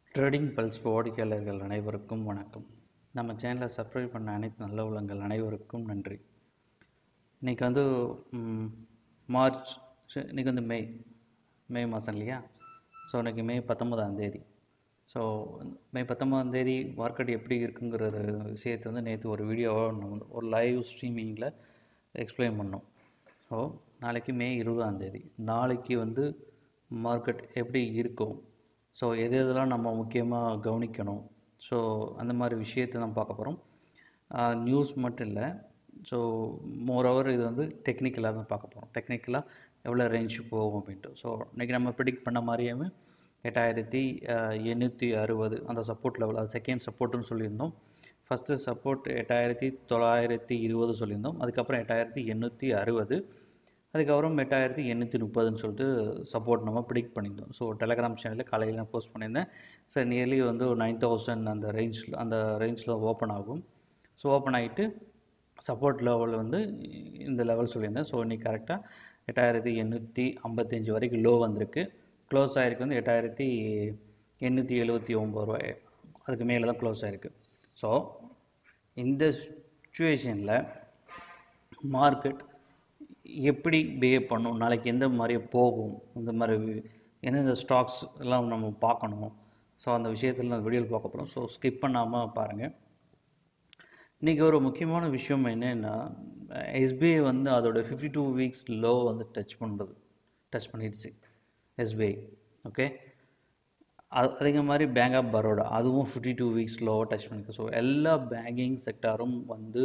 trading pulse வாடிக்கையாளர்கள் அனைவருக்கும் வணக்கம் நம்ம சேனலை சப்ஸ்கிரைப் பண்ண அனைத்து நல்ல உள்ளங்கள் அனைவருக்கும் நன்றி இன்றைக்கி வந்து ம், மார்ச் சரி, இன்றைக்கி வந்து மே மே மாதம் இல்லையா ஸோ இன்றைக்கி மே பத்தொன்பதாம் தேதி ஸோ மே பத்தொன்பதாம் தேதி மார்க்கெட் எப்படி இருக்குங்கிற விஷயத்தை வந்து நேற்று ஒரு வீடியோவாக நம்ம வந்து ஒரு லைவ் ஸ்ட்ரீமிங்கில் எக்ஸ்பிளைன் பண்ணோம் ஸோ நாளைக்கு மே இருபதாம் தேதி நாளைக்கு வந்து மார்க்கெட் எப்படி இருக்கும் ஸோ எது எதெல்லாம் நம்ம முக்கியமாக கவனிக்கணும் ஸோ அந்த மாதிரி விஷயத்தை நம்ம பார்க்க போகிறோம் நியூஸ் மட்டும் இல்லை ஸோ மோரோவர் இது வந்து டெக்னிக்கலாக தான் பார்க்க போகிறோம் டெக்னிக்கலாக எவ்வளோ ரேஞ்ச் போகும் அப்படின்ட்டு ஸோ இன்றைக்கி நம்ம ப்ரிடிக்ட் பண்ண மாதிரியுமே எட்டாயிரத்தி எண்ணூற்றி அறுபது அந்த சப்போர்ட் லெவல் அது செகண்ட் சப்போர்ட்டுன்னு சொல்லியிருந்தோம் ஃபஸ்ட்டு சப்போர்ட் எட்டாயிரத்தி தொள்ளாயிரத்தி இருபது சொல்லியிருந்தோம் அதுக்கப்புறம் எட்டாயிரத்தி எண்ணூற்றி அறுபது அதுக்கப்புறம் எட்டாயிரத்தி எண்ணூற்றி முப்பதுன்னு சொல்லிட்டு சப்போர்ட் நம்ம ப்ரிடிக்ட் பண்ணியிருந்தோம் ஸோ டெலகிராம் சேனலில் காலையில் நான் போஸ்ட் பண்ணியிருந்தேன் சார் நியர்லி வந்து ஒரு நைன் தௌசண்ட் அந்த ரேஞ்சில் அந்த ரேஞ்சில் ஓப்பன் ஆகும் ஸோ ஓப்பன் ஆகிட்டு சப்போர்ட் லெவல் வந்து இந்த லெவல் சொல்லியிருந்தேன் ஸோ இன்றைக்கி கரெக்டாக எட்டாயிரத்தி எண்ணூற்றி ஐம்பத்தஞ்சு வரைக்கும் லோ வந்திருக்கு க்ளோஸ் ஆகிருக்கு வந்து எட்டாயிரத்தி எண்ணூற்றி எழுபத்தி ஒம்பது ரூபாய் அதுக்கு மேலே தான் க்ளோஸ் ஆகிருக்கு ஸோ இந்த சுச்சுவேஷனில் மார்க்கெட் எப்படி பிஹேவ் பண்ணும் நாளைக்கு எந்த மாதிரி போகும் இந்த மாதிரி எந்தெந்த ஸ்டாக்ஸ் எல்லாம் நம்ம பார்க்கணும் ஸோ அந்த விஷயத்தில் நான் வீடியோவில் பார்க்க போகிறோம் ஸோ ஸ்கிப் பண்ணாமல் பாருங்கள் இன்றைக்கி ஒரு முக்கியமான விஷயம் என்னென்னா எஸ்பிஐ வந்து அதோட ஃபிஃப்டி டூ வீக்ஸ் லோ வந்து டச் பண்ணுறது டச் பண்ணிடுச்சு எஸ்பிஐ ஓகே அது அதே மாதிரி பேங்க் ஆஃப் பரோடா அதுவும் ஃபிஃப்டி டூ வீக்ஸ் லோவாக டச் பண்ணிருக்கு ஸோ எல்லா பேங்கிங் செக்டாரும் வந்து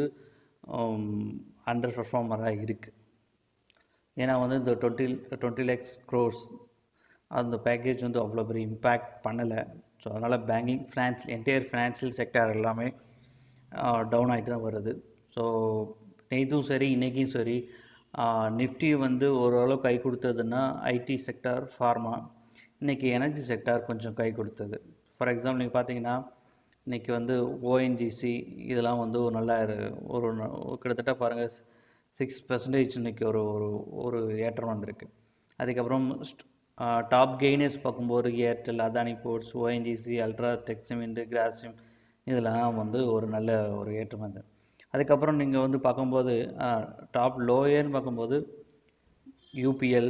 அண்டர் பர்ஃபார்மராக இருக்குது ஏன்னா வந்து இந்த டுவெண்ட்டி டுவெண்ட்டி லேக்ஸ் க்ரோர்ஸ் அந்த பேக்கேஜ் வந்து அவ்வளோ பெரிய இம்பேக்ட் பண்ணலை ஸோ அதனால் banking finance entire financial sector எல்லாமே டவுன் ஆகிட்டு தான் வருது ஸோ நேற்றும் சரி இன்றைக்கும் சரி நிஃப்டி வந்து ஓரளவு கை கொடுத்ததுன்னா ஐடி செக்டார் ஃபார்மா இன்றைக்கி எனர்ஜி செக்டார் கொஞ்சம் கை கொடுத்தது ஃபார் எக்ஸாம்பிள் நீங்கள் பார்த்தீங்கன்னா இன்றைக்கி வந்து ஓஎன்ஜிசி இதெல்லாம் வந்து ஒரு நல்ல ஒரு ந- கிட்டத்தட்ட பாருங்கள் சிக்ஸ் பர்சன்டேஜ் இன்றைக்கி ஒரு ஒரு ஒரு ஏற்றம் வந்திருக்கு அதுக்கப்புறம் டாப் கெய்னர்ஸ் பார்க்கும்போது Airtel Adani ports ONGC ultra tech cement Grasim இதெல்லாம் வந்து ஒரு நல்ல ஒரு ஏற்றம் வந்தது அதுக்கப்புறம் நீங்கள் வந்து பார்க்கும்போது டாப் லோயர்னு பார்க்கும்போது UPL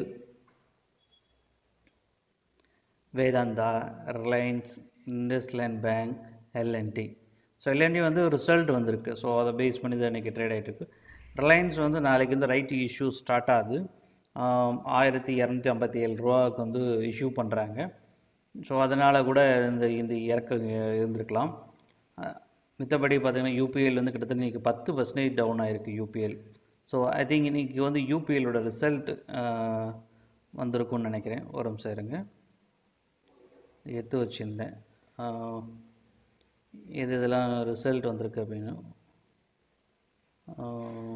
Vedanta Reliance IndusInd bank L and T so L and T வந்து ரிசல்ட் வந்திருக்கு ஸோ அதை பேஸ் பண்ணி தான் இன்றைக்கி ட்ரேட் ஆகிட்டு இருக்கு ரிலையன்ஸ் வந்து நாளைக்கு வந்து ரைட் இஷ்யூ ஸ்டார்ட் ஆகுது ஆம், ஆயிரத்தி இரநூத்தி ஐம்பத்தி ஏழு ரூபாவுக்கு வந்து இஷ்யூ பண்ணுறாங்க ஸோ அதனால் கூட இந்த இந்த இறக்கம் இருந்திருக்கலாம் அஹ், மித்தபடி பார்த்திங்கன்னா யூபிஎல் வந்து கிட்டத்தட்ட இன்றைக்கி பத்து பர்சன்டேஜ் டவுன் ஆகிருக்கு யூபிஎல் ஸோ ஐ திங்க் இன்றைக்கி வந்து யூபிஎலோட ரிசல்ட் வந்திருக்கும்னு நினைக்கிறேன் ஒரு நிமிஷம் இருங்க எடுத்து வச்சுருந்தேன் ஆஹ் எது இதெல்லாம் ரிசல்ட் வந்திருக்கு அப்படின்னு ஆஹ்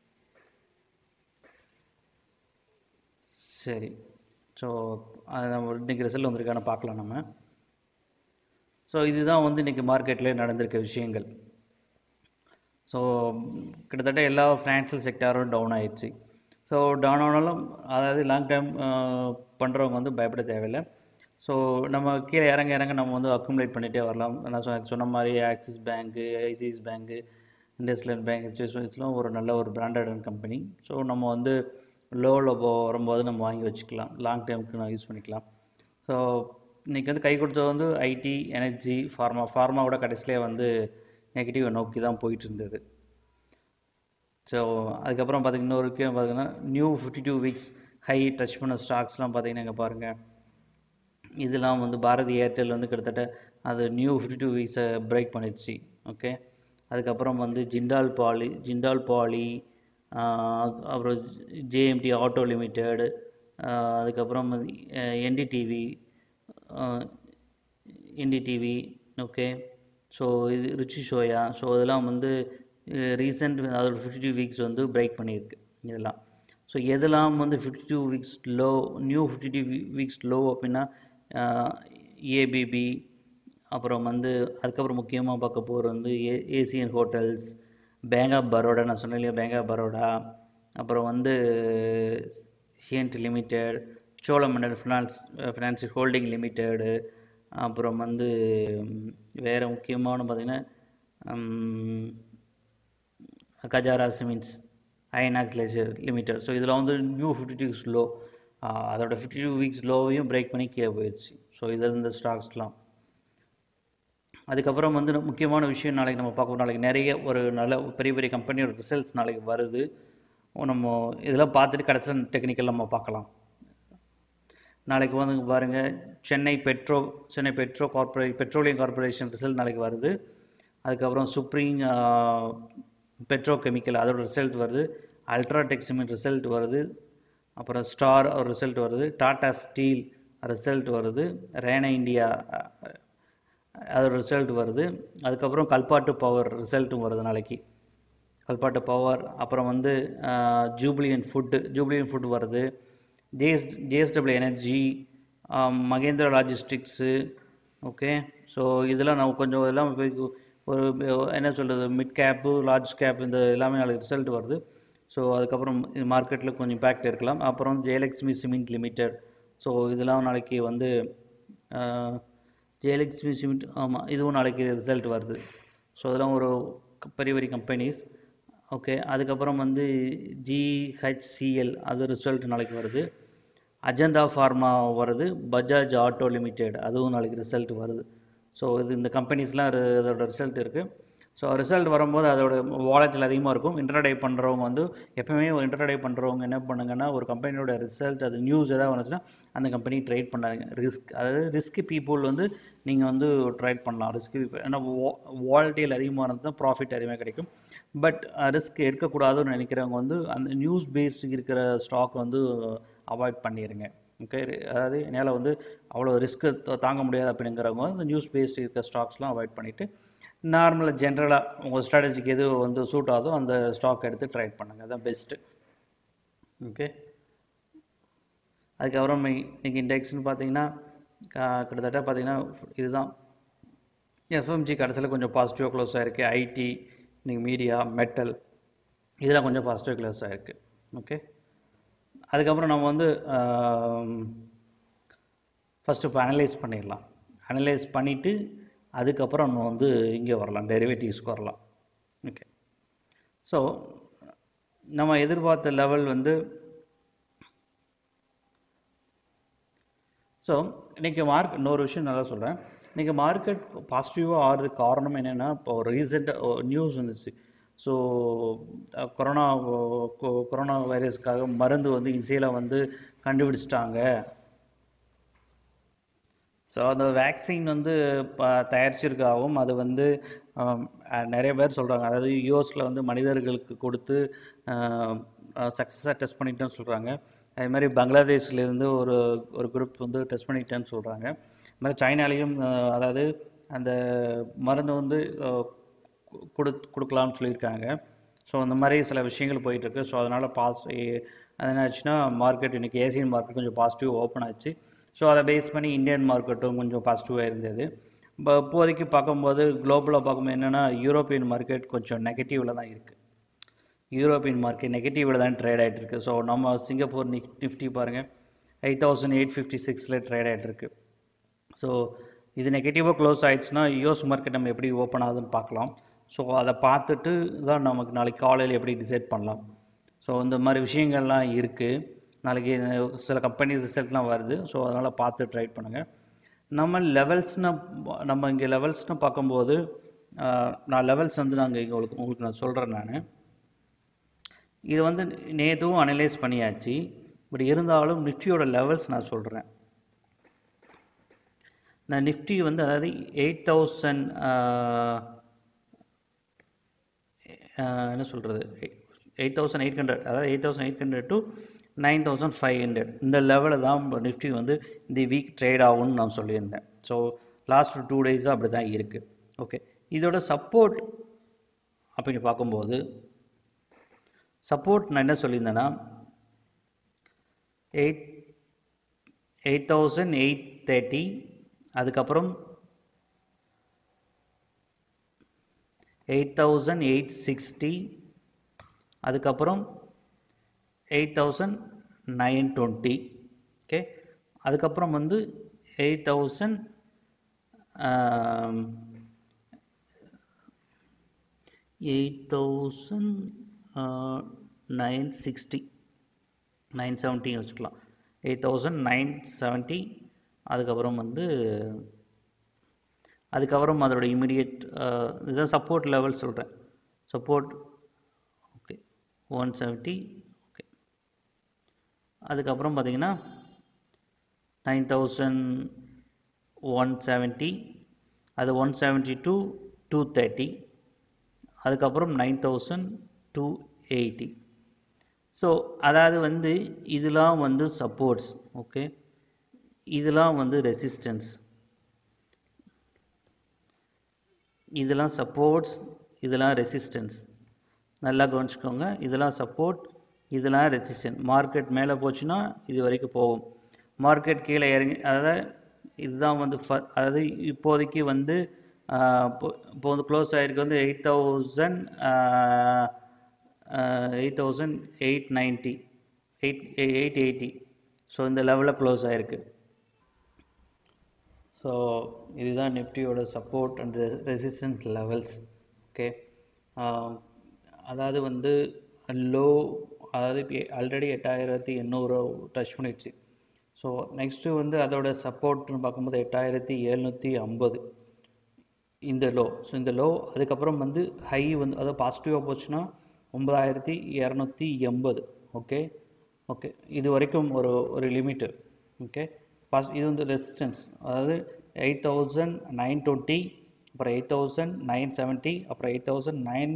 சரி ஸோ அது நம்ம இன்றைக்கி ரிசல்ட் வந்திருக்கான்னு பார்க்கலாம் நம்ம ஸோ இதுதான் வந்து இன்றைக்கி மார்க்கெட்டில் நடந்திருக்க விஷயங்கள் ஸோ கிட்டத்தட்ட எல்லா ஃபினான்ஷியல் செக்டாரும் டவுன் ஆயிடுச்சு ஸோ டவுன் ஆனாலும் அதாவது லாங் டைம் பண்ணுறவங்க வந்து பயப்பட தேவையில்லை ஸோ நம்ம கீழே இறங்க இறங்க நம்ம வந்து அக்குமுலேட் பண்ணிகிட்டே வரலாம் நான் சொன்ன சொன்ன மாதிரி Axis bank ICICI bank IndusInd bank ஹெச்எஸ்எஸ்லாம் ஒரு நல்ல ஒரு பிராண்டட் கம்பெனி ஸோ நம்ம வந்து லோவில் போ வரும்போது நம்ம வாங்கி வச்சுக்கலாம் லாங் டைமுக்கு நான் யூஸ் பண்ணிக்கலாம் ஸோ இன்றைக்கி வந்து கை கொடுத்தது வந்து ஐடி எனர்ஜி ஃபார்மா ஃபார்மா கூட கடைசியிலே வந்து நெகட்டிவ் நோக்கி தான் போயிட்டு இருந்தது ஸோ அதுக்கப்புறம் பார்த்திங்கன்னா இன்னொரு விஷயம் பார்த்தீங்கன்னா new fifty two weeks high touch பண்ண ஸ்டாக்ஸ்லாம் பார்த்தீங்கன்னா இங்கே பாருங்கள் இதெல்லாம் வந்து பாரதி ஏர்டெல் வந்து கிட்டத்தட்ட அது நியூ ஃபிஃப்டி டூ வீக்ஸை பிரேக் பண்ணிடுச்சு ஓகே அதுக்கப்புறம் வந்து ஜிண்டால் பாலி ஜிண்டால் பாலி ஆஹ் அப்புறம் ஜேஎம்டி ஆட்டோ லிமிடெட் அதுக்கப்புறம் என்டிடிவி என்டிடிவி ஓகே ஸோ இது ருச்சி சோயா ஸோ இதெல்லாம் வந்து ரீசெண்ட் அதோட ஃபிஃப்டி டூ வீக்ஸ் வந்து பிரேக் பண்ணியிருக்கு இதெல்லாம் ஸோ எதெல்லாம் வந்து fifty two weeks low new fifty two weeks low அப்படின்னா ஏபிபி அப்புறம் வந்து அதுக்கப்புறம் முக்கியமாக பார்க்க போகிறது வந்து A Asian hotels bank of Baroda நான் சொன்னேன் இல்லையா பேங்க் ஆஃப் பரோடா அப்புறம் வந்து CNT limited Cholamandal finance finance holding limited அப்புறம் வந்து ம், வேறு முக்கியமான பார்த்திங்கன்னா ம், கஜாரா cements Inox laser limited so இதில் வந்து new fifty two weeks low அதோட ஃபிஃப்டி டூ வீக்ஸ் லோவையும் பிரேக் பண்ணி கீழே போயிடுச்சு ஸோ இதில் இந்த ஸ்டாக்ஸ்லாம் அதுக்கப்புறம் வந்து நம்ம முக்கியமான விஷயம் நாளைக்கு நம்ம பார்க்கணும் நாளைக்கு நிறைய ஒரு நல்ல பெரிய பெரிய கம்பெனியோட ரிசல்ட்ஸ் நாளைக்கு வருது நம்ம இதெல்லாம் பார்த்துட்டு கடைசியில் டெக்னிக்கல் நம்ம பார்க்கலாம் நாளைக்கு வந்து பாருங்கள் Chennai petro Chennai petro corporation petroleum corporation result நாளைக்கு வருது அதுக்கப்புறம் சுப்ரீம் பெட்ரோ கெமிக்கல் அதோட ரிசல்ட் வருது அல்ட்ராடெக் சிமெண்ட் ரிசல்ட் வருது அப்புறம் ஸ்டார் ஒரு ரிசல்ட் வருது டாடா ஸ்டீல் ரிசல்ட் வருது ரேனா இந்தியா அஹ், அதோட ரிசல்ட் வருது அதுக்கப்புறம் கல்பாட்டு பவர் ரிசல்ட்டும் வருது நாளைக்கு கல்பாட்டு பவர் அப்புறம் வந்து ஜூப்ளியன் ஃபுட்டு ஜூப்ளியன் ஃபுட் வருது JS JSW energy Mahindra logistics okay so இதெல்லாம் நம்ம கொஞ்சம் இதெல்லாம் போய் ஒரு என்ன சொல்கிறது மிட் கேப்பு லார்ஜ் கேப் இந்த எல்லாமே நாளைக்கு ரிசல்ட் வருது ஸோ அதுக்கப்புறம் மார்க்கெட்டில் கொஞ்சம் இம்பேக்ட் இருக்கலாம் அப்புறம் ஜெயலக்ஷ்மி சிமெண்ட் லிமிடெட் ஸோ இதெல்லாம் நாளைக்கு வந்து ஜெயலக்ஷ்மி சிமெண்ட் ஆமாம் இதுவும் நாளைக்கு ரிசல்ட் வருது ஸோ இதெல்லாம் ஒரு க- பெரிய பெரிய கம்பெனிஸ் ஓகே அதுக்கப்புறம் வந்து ஜிஹெச்சிஎல் அது ரிசல்ட் நாளைக்கு வருது அஜந்தா ஃபார்மா வருது பஜாஜ் ஆட்டோ லிமிடெட் அதுவும் நாளைக்கு ரிசல்ட் வருது ஸோ இது இந்த கம்பெனிஸ்லாம் ரு- அதோட ரிசல்ட் இருக்குது ஸோ ரிசல்ட் வரும்போது அதோட வாலெட்டில் அதிகமாக இருக்கும் இன்டர்டே பண்ணுறவங்க வந்து எப்பவுமே இன்டர்டே பண்ணுறவங்க என்ன பண்ணுங்கன்னா ஒரு கம்பெனியோட ரிசல்ட் அது நியூஸ் எதாவது வந்துச்சுன்னா அந்த கம்பெனி ட்ரேட் பண்ணாதீங்க ரிஸ்க் அதாவது ரிஸ்க் பீப்புள் வந்து நீங்கள் வந்து ட்ரேட் பண்ணலாம் ரிஸ்க் ஏன்னா வாலட்டியில் அதிகமாக இருந்தால் தான் ப்ராஃபிட் அதிகமாக கிடைக்கும் பட் ரிஸ்க் எடுக்கக்கூடாதுன்னு நினைக்கிறவங்க வந்து அந்த நியூஸ் பேஸ்டு இருக்கிற ஸ்டாக் வந்து அவாய்ட் பண்ணிடுங்க ஓகே அதாவது என்னால் வந்து அவ்வளோ ரிஸ்க்கு தாங்க முடியாது அப்படிங்கிறவங்க வந்து இந்த நியூஸ் பேஸ்டு இருக்கிற ஸ்டாக்ஸ்லாம் அவாய்ட் பண்ணிவிட்டு நார்மலாக ஜென்ரலாக உங்கள் ஸ்ட்ராட்டஜிக்கு எது வந்து சூட் ஆகுதோ அந்த ஸ்டாக் எடுத்து ட்ரேட் பண்ணுங்கள் அதான் பெஸ்ட்டு ஓகே அதுக்கப்புறம் இன்றைக்கி இண்டெக்ஸ்னு பார்த்தீங்கன்னா கா- கிட்டத்தட்ட பார்த்தீங்கன்னா இதுதான் எஃப்எம்ஜி கடைசியில் கொஞ்சம் பாசிட்டிவாக க்ளோஸ் ஆகிருக்கு ஐடி இன்னைக்கு மீடியா மெட்டல் இதெல்லாம் கொஞ்சம் பாசிட்டிவ் க்ளோஸ் ஆகிருக்கு ஓகே அதுக்கப்புறம் நம்ம வந்து ஃபஸ்ட்டு இப்போ அனலைஸ் பண்ணிடலாம் அனலைஸ் பண்ணிவிட்டு அதுக்கப்புறம் நம்ம வந்து இங்கே வரலாம் டெரிவேட்டிவ்ஸ்க்கு வரலாம் ஓகே ஸோ நம்ம எதிர்பார்த்த லெவல் வந்து ஸோ இன்றைக்கி மார்க் இன்னொரு விஷயம் நல்லா சொல்கிறேன் இன்றைக்கி மார்க்கெட் பாசிட்டிவாக ஆகிறதுக்கு காரணம் என்னென்னா இப்போ ஒரு ரீசெண்டாக நியூஸ் வந்துச்சு ஸோ கொரோனா கொ- கொரோனா வைரஸ்க்காக மருந்து வந்து இன்சியில் வந்து கண்டுபிடிச்சிட்டாங்க ஸோ அந்த வேக்சின் வந்து ப தயாரிச்சிருக்காகவும் அது வந்து ஆம், அஹ், நிறைய பேர் சொல்கிறாங்க அதாவது யூஎஸில் வந்து மனிதர்களுக்கு கொடுத்து சக்ஸஸாக டெஸ்ட் பண்ணிட்டேன்னு சொல்கிறாங்க அதே மாதிரி பங்களாதேஷ்லேருந்து ஒரு ஒரு குரூப் வந்து டெஸ்ட் பண்ணிட்டேன்னு சொல்கிறாங்க அது மாதிரி சைனாலேயும் அஹ், அதாவது அந்த மருந்து வந்து அஹ், கு- கொடு கொடுக்கலாம்னு சொல்லியிருக்காங்க ஸோ அந்த மாதிரி சில விஷயங்கள் போயிட்டுருக்கு ஸோ அதனால் பாஸ் அது என்ன ஆச்சுன்னா மார்க்கெட் இன்றைக்கி ஏசியன் மார்க்கெட் கொஞ்சம் பாசிட்டிவ் ஓப்பன் ஆச்சு ஸோ அதை பேஸ் பண்ணி இந்தியன் மார்க்கெட்டும் கொஞ்சம் பாசிட்டிவாக இருந்தது இப்போ இப்போதைக்கு பார்க்கும்போது குளோபலாக பார்க்கும்போது என்னென்னா யூரோப்பியன் மார்க்கெட் கொஞ்சம் நெகட்டிவில் தான் இருக்குது யூரோப்பியன் மார்க்கெட் நெகட்டிவில் தான் ட்ரேட் ஆகிட்டு இருக்கு ஸோ நம்ம சிங்கப்பூர் நிக் நிஃப்டி பாருங்கள் எயிட் தௌசண்ட் எயிட் ஃபிஃப்டி சிக்ஸில் ட்ரேட் ஆகிட்டு இருக்கு ஸோ இது நெகட்டிவாக க்ளோஸ் ஆயிடுச்சுன்னா யூஎஸ் மார்க்கெட் நம்ம எப்படி ஓப்பன் ஆகுதுன்னு பார்க்கலாம் ஸோ அதை பார்த்துட்டு தான் நமக்கு நாளைக்கு காலையில் எப்படி டிசைட் பண்ணலாம் ஸோ இந்த மாதிரி விஷயங்கள்லாம் இருக்குது நாளைக்கு சில கம்பெனி ரிசல்ட்லாம் வருது ஸோ அதனால் பார்த்து ட்ரை பண்ணுங்கள் நம்ம லெவல்ஸ்னு நம்ம இங்கே லெவல்ஸ்னு பார்க்கும்போது ஆஹ், நான் லெவல்ஸ் வந்து நாங்கள் இங்கே உங்களுக்கு உங்களுக்கு நான் சொல்கிறேன் நான் இது வந்து நேதும் அனலைஸ் பண்ணியாச்சு பட் இருந்தாலும் நிஃப்டியோட லெவல்ஸ் நான் சொல்கிறேன் நான் நிஃப்டி வந்து அதாவது எயிட் தௌசண்ட் என்ன சொல்கிறது எயிட் தௌசண்ட் எயிட் ஹண்ட்ரட் அதாவது eight thousand eight hundred to nine thousand five hundred இந்த லெவலில் தான் நிஃப்டி வந்து இந்த வீக் ட்ரேட் ஆகும்னு நான் சொல்லியிருந்தேன் ஸோ லாஸ்ட் டூ டேஸாக அப்படி தான் இருக்குது ஓகே இதோட சப்போர்ட் அப்படின்னு பார்க்கும்போது சப்போர்ட் நான் என்ன சொல்லியிருந்தேன்னா eight eight thousand eight thirty அதுக்கப்புறம் எயிட் தௌசண்ட் எயிட் சிக்ஸ்டி அதுக்கப்புறம் eight thousand nine twenty okay அதுக்கப்புறம் வந்து eight thousand eight thousand nine sixty nine செவன்ட்டின்னு வச்சுக்கலாம் எயிட் தௌசண்ட் நைன் செவன்ட்டி அதுக்கப்புறம் வந்து அதுக்கப்புறம் அதோட இமிடியேட் இதுதான் சப்போர்ட் லெவல் சொல்கிறேன் support okay one seventy okay அதுக்கப்புறம் பார்த்தீங்கன்னா நைன் தௌசண்ட் ஒன் செவன்ட்டி அது one seventy two two thirty அதுக்கப்புறம் nine thousand two eighty so அதாவது வந்து இதெல்லாம் வந்து சப்போர்ட்ஸ் ஓகே இதெல்லாம் வந்து ரெசிஸ்டன்ஸ் இதெல்லாம் சப்போர்ட்ஸ் இதெல்லாம் ரெசிஸ்டன்ஸ் நல்லா கவனிச்சுக்கோங்க இதெல்லாம் சப்போர்ட் இதெல்லாம் ரெசிஸ்டன்ஸ் மார்க்கெட் மேலே போச்சுன்னா இது வரைக்கும் போகும் மார்க்கெட் கீழே இறங்கி அதாவது இதுதான் வந்து ஃப அதாவது இப்போதைக்கு வந்து இப்போ இப்போ வந்து க்ளோஸ் ஆகிருக்கு வந்து eight thousand eight thousand eight ninety eight eight eighty so இந்த லெவலில் க்ளோஸ் ஆகிருக்கு ஸோ இதுதான் நிஃப்டியோட support and resistant levels okay அதாவது வந்து லோ அதாவது இப்போ ஆல்ரெடி எட்டாயிரத்தி எண்ணூறு டச் பண்ணிடுச்சு ஸோ நெக்ஸ்ட்டு வந்து அதோட சப்போர்ட்னு பார்க்கும்போது எட்டாயிரத்தி எழுநூற்றி ஐம்பது இந்த லோ ஸோ இந்த லோ அதுக்கப்புறம் வந்து ஹை வந்து அதாவது பாசிட்டிவாக போச்சுன்னா ஒன்பதாயிரத்தி இரநூத்தி எண்பது ஓகே ஓகே இது வரைக்கும் ஒரு ஒரு லிமிட்டு ஓகே பாஸ் இது வந்து ரெசிஸ்டன்ஸ் அதாவது எயிட் தௌசண்ட் நைன் டுவெண்ட்டி அப்புறம் எயிட் தௌசண்ட் நைன் செவன்ட்டி அப்புறம் eight thousand nine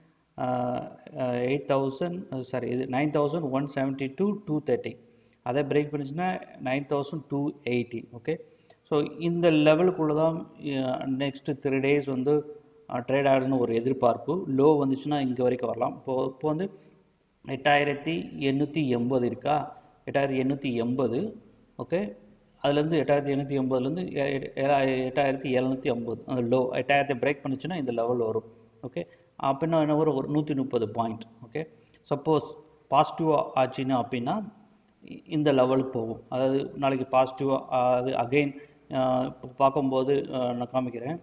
eight thousand sorry இது nine thousand one seventy two two thirty அதை பிரேக் பண்ணிச்சுன்னா nine thousand two eighty okay so இந்த லெவலுக்குள்ளே தான் நெக்ஸ்ட்டு த்ரீ டேஸ் வந்து trade ஆகணும்னு ஒரு எதிர்பார்ப்பு லோ வந்துச்சுன்னா இங்கே வரைக்கும் வரலாம் இப்போது இப்போ வந்து எட்டாயிரத்தி எண்ணூற்றி எண்பது இருக்கா எட்டாயிரத்தி எண்ணூற்றி எண்பது ஓகே அதுலேருந்து எட்டாயிரத்தி எண்ணூற்றி எண்பதுலேருந்து எட்டாயிரத்தி எழுநூற்றி ஐம்பது அந்த லோ எட்டாயிரத்தி பிரேக் பண்ணிச்சுன்னா இந்த லெவல் வரும் ஓகே அப்படின்னா என்ன வரும் ஒரு நூற்றி முப்பது பாயிண்ட் ஓகே சப்போஸ் பாசிட்டிவாக ஆச்சுன்னா அப்படின்னா இந்த லெவலுக்கு போகும் அதாவது நாளைக்கு பாசிட்டிவாக அது அகெயின் இப்போ பார்க்கும்போது நான் காமிக்கிறேன்